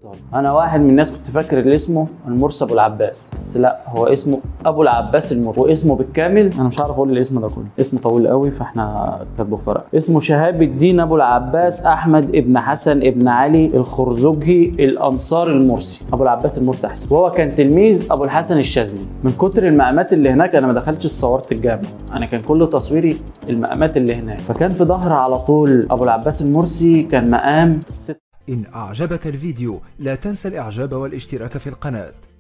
انا واحد من الناس كنت فاكر اللي اسمه المرسي ابو العباس بس لا هو اسمه ابو العباس المرسي واسمه بالكامل انا مش عارف اقول الاسم ده كله اسمه طويل قوي فاحنا كاتبه في ورقه اسمه شهاب الدين ابو العباس احمد ابن حسن ابن علي الخرزوجي الانصار المرسي ابو العباس المرسي احسن وهو كان تلميذ ابو الحسن الشاذلي من كتر المقامات اللي هناك انا ما دخلتش صورت الجامع انا كان كل تصويري المقامات اللي هناك فكان في ظهر على طول ابو العباس المرسي كان مقام الست إن أعجبك الفيديو لا تنسى الإعجاب والاشتراك في القناة